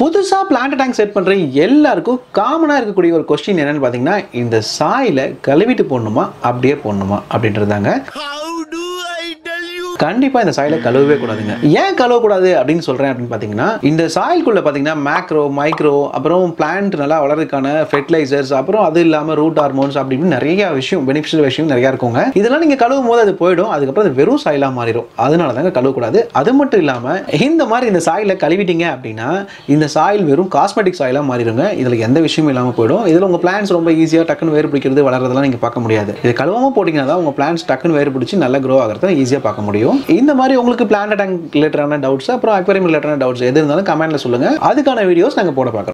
புதுசாக plant tank set பண்ணுற எல்லாருக்கும் காமனாக இருக்கக்கூடிய ஒரு கொஸ்டின் என்னன்னு பார்த்தீங்கன்னா இந்த சாயில கழுவிட்டு போடணுமா அப்படியே போடணுமா அப்படின்றதாங்க கண்டிப்பா இந்த சாயில கழுவவே கூடாதுங்க ஏன் கழுவக்கூடாது அப்படின்னு சொல்றேன் அப்படின்னு பாத்தீங்கன்னா இந்த சாயில்குள்ள பாத்தீங்கன்னா மேக்ரோ மைக்ரோ அப்புறம் பிளான்ட் நல்லா வளர்றதுக்கான ஃபெர்டிலைசர்ஸ் அப்புறம் அது இல்லாம ரூட் ஹார்மோன்ஸ் அப்படி இப்படின்னு நிறைய விஷயம் பெனிஃபிஷியல் விஷயம் நிறைய இருக்குங்க இதெல்லாம் நீங்க கழுவும் போது அது போயிடும் அதுக்கப்புறம் அது வெறும் சாயிலா மாறிடும் அதனால தாங்க கழுவக்கூடாது அது மட்டும் இல்லாம இந்த மாதிரி இந்த சாயில கழுவிட்டீங்க அப்படின்னா இந்த சாயில் வெறும் காஸ்மெட்டிக் சாயிலா மாறிடுங்க இதுல எந்த விஷயமும் இல்லாம போயிடும் இதுல உங்க பிளான்ஸ் ரொம்ப ஈஸியா டக்குன்னு வேறு பிடிக்கிறது வளர்றதெல்லாம் நீங்க பார்க்க முடியாது இது கழுவாம போட்டீங்கன்னா தான் உங்க பிளான்ஸ் டக்குன்னு வேறு பிடிச்சி நல்லா க்ரோ ஆகிறத ஈஸியா பார்க்க முடியும் இந்த மாதிரி உங்களுக்கு பிளான்ட் டேங்க் ரிலேட்டடான டவுட்ஸ் அப்புறம் அக்வேரியம் ரிலேட்டடான டவுட்ஸ் எது இருந்தாலும் கமெண்ட்ல சொல்லுங்க அதுக்கான வீடியோஸ் நாங்க போட பார்க்குறோம்